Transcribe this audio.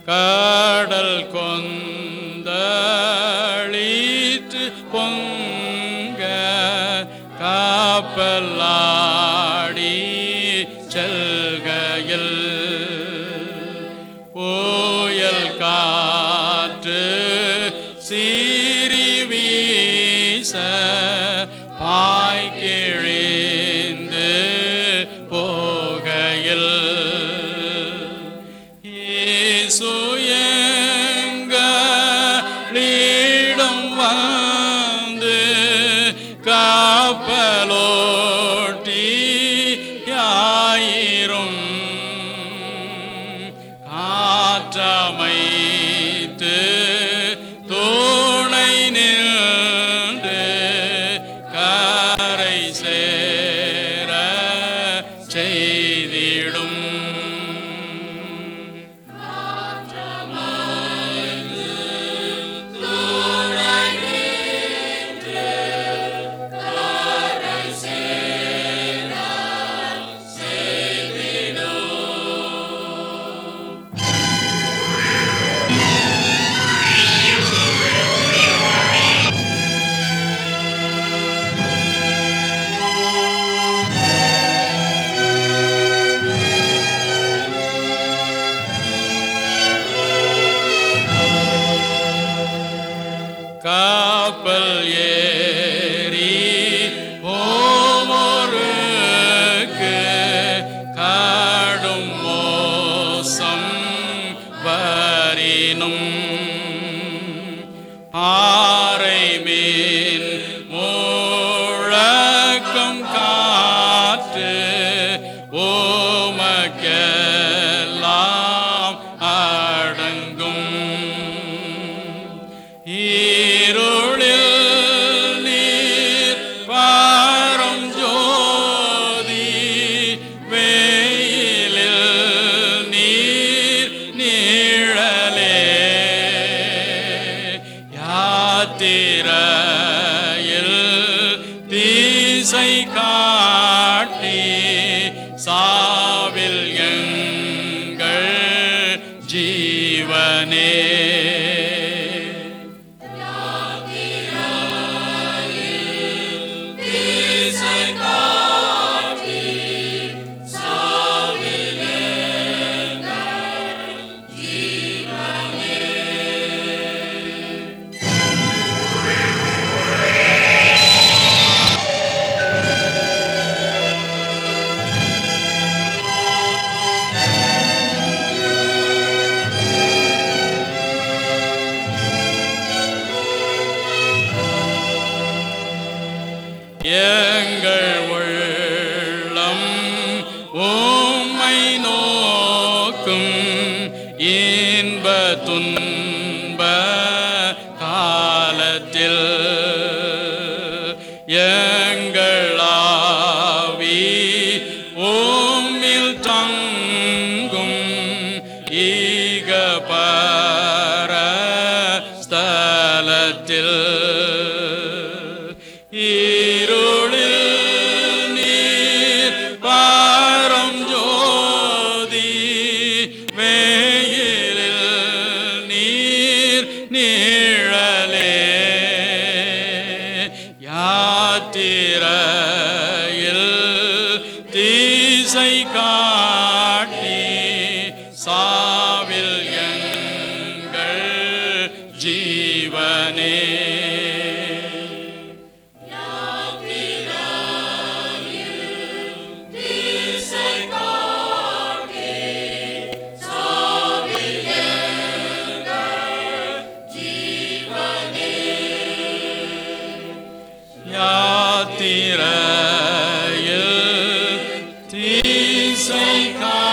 கடல் கொந்தளித்து பொங்க காப்பலாடி செல்கையில் புயல் காற்று சீறி வீச பாய்கிழிந்து போகையில் இயேசு எங்களிடம் வந்து காப்பலோட்டி யாயிரும் காற்றமைத்து துணை நின்று கரை சேர செய்திடும் காப்பல் ஏறி போவோருக்கு காடும் மோசம் வரினும் ஆரை மீன் முழக்கம் காற்று ஓமக்கெல்லாம் அடங்கும் ஈருளில் நீர் பாரம் ஜோதி வெயிலில் நீர் நீழலே யாத்திரையில் தீசை காட்டி சாவில் எங்கள் ஜீவனே எங்கள் உள்ளம் உம்மை நோக்கும் இன்ப துன்ப காலத்தில் எங்கள் ஆவி உம்மில் தங்கும் ஈக பர ஸ்தலத்தில் இருளில் நீர் பாரம் ஜோதி வெயிலில் நீர் நீழலே யாத்திரையில் தீசை காட்டி சாவில் எங்கள் ஜீவனே யாத்திரையில் தீசை கா